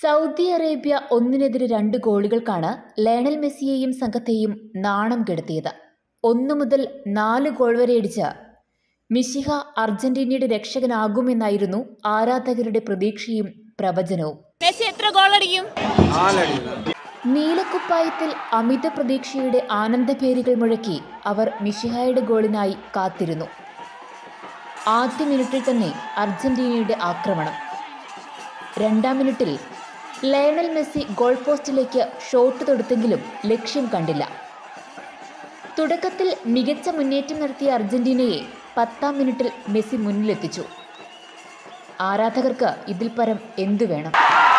Saudi Arabia ഒന്നിനെതിരെ രണ്ട് ഗോളുകൾക്കാണ് ലയണൽ മെസ്സിയെയും സംഘത്തെയും നാണം കെടുത്തിയത് ഒന്നു മുതൽ നാല് ഗോൾ വരെ അടിച്ച മിഷിഹ അർജന്റീനയുടെ രക്ഷകനാകുമെന്നായിരുന്നു ആരാധകരുടെ പ്രതീക്ഷയും പ്രവചനവും മെസ്സി എത്ര ഗോൾ അടിക്കും നീലക്കുപ്പായത്തിൽ അമിത പ്രതീക്ഷയുടെ ആനന്ദപേരുകൾ മുഴക്കി അവർ മിഷിഹായുടെ ഗോളിനായി കാത്തിരുന്നു ആദ്യ മിനിറ്റിൽ തന്നെ അർജന്റീനയുടെ ആക്രമണം രണ്ടാം മിനിറ്റിൽ ലയണൽ മെസ്സി ഗോൾ പോസ്റ്റിലേക്ക് ഷോട്ട് തൊടുത്തെങ്കിലും ലക്ഷ്യം കണ്ടില്ല തുടക്കത്തിൽ മികച്ച മുന്നേറ്റം നടത്തിയ അർജന്റീനയെ പത്താം മിനിറ്റിൽ മെസ്സി മുന്നിലെത്തിച്ചു ആരാധകർക്ക് ഇതിൽ പരം എന്തു വേണം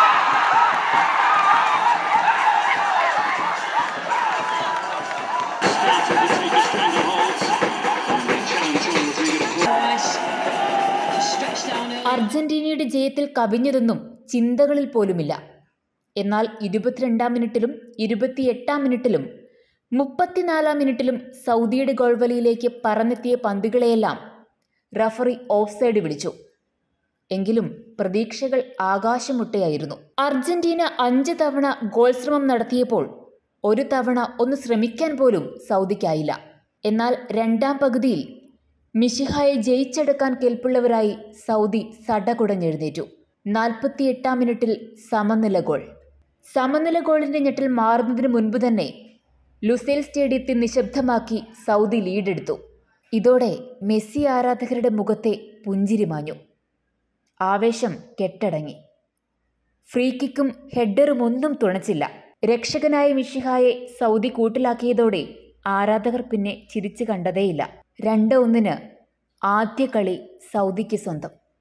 അർജന്റീനയുടെ ജയത്തിൽ കവിഞ്ഞതൊന്നും ചിന്തകളിൽ പോലുമില്ല എന്നാൽ ഇരുപത്തിരണ്ടാം മിനിറ്റിലും ഇരുപത്തിയെട്ടാം മിനിറ്റിലും മുപ്പത്തിനാലാം മിനിറ്റിലും സൗദിയുടെ ഗോൾവലിയിലേക്ക് പറന്നെത്തിയ പന്തുകളെയെല്ലാം റഫറി ഓഫ് സൈഡ് വിളിച്ചു എങ്കിലും പ്രതീക്ഷകൾ ആകാശമുട്ടയായിരുന്നു അർജന്റീന അഞ്ച് തവണ ഗോൾ ശ്രമം നടത്തിയപ്പോൾ ഒരു തവണ ഒന്ന് ശ്രമിക്കാൻ പോലും സൗദിക്കായില്ല എന്നാൽ രണ്ടാം പകുതിയിൽ മിഷിഹായെ ജയിച്ചെടുക്കാൻ കെൽപ്പുള്ളവരായി സൗദി സടകുടഞ്ഞെഴുന്നേറ്റു നാൽപ്പത്തിയെട്ടാം മിനിറ്റിൽ സമനില ഗോൾ സമനില ഗോളിന്റെ ഞെട്ടിൽ മാറുന്നതിന് മുൻപ് തന്നെ ലുസേൽ സ്റ്റേഡിയത്തെ നിശബ്ദമാക്കി സൗദി ലീഡെടുത്തു ഇതോടെ മെസ്സി ആരാധകരുടെ മുഖത്തെ പുഞ്ചിരി മാഞ്ഞു ആവേശം കെട്ടടങ്ങി ഫ്രീ കിക്കും ഹെഡറും ഒന്നും തുണച്ചില്ല രക്ഷകനായ മിഷിഹായെ സൗദി കൂട്ടിലാക്കിയതോടെ ആരാധകർ പിന്നെ ചിരിച്ചു കണ്ടതേയില്ല രണ്ട് ഒന്നിന് ആദ്യ കളി സൗദിക്ക് സ്വന്തം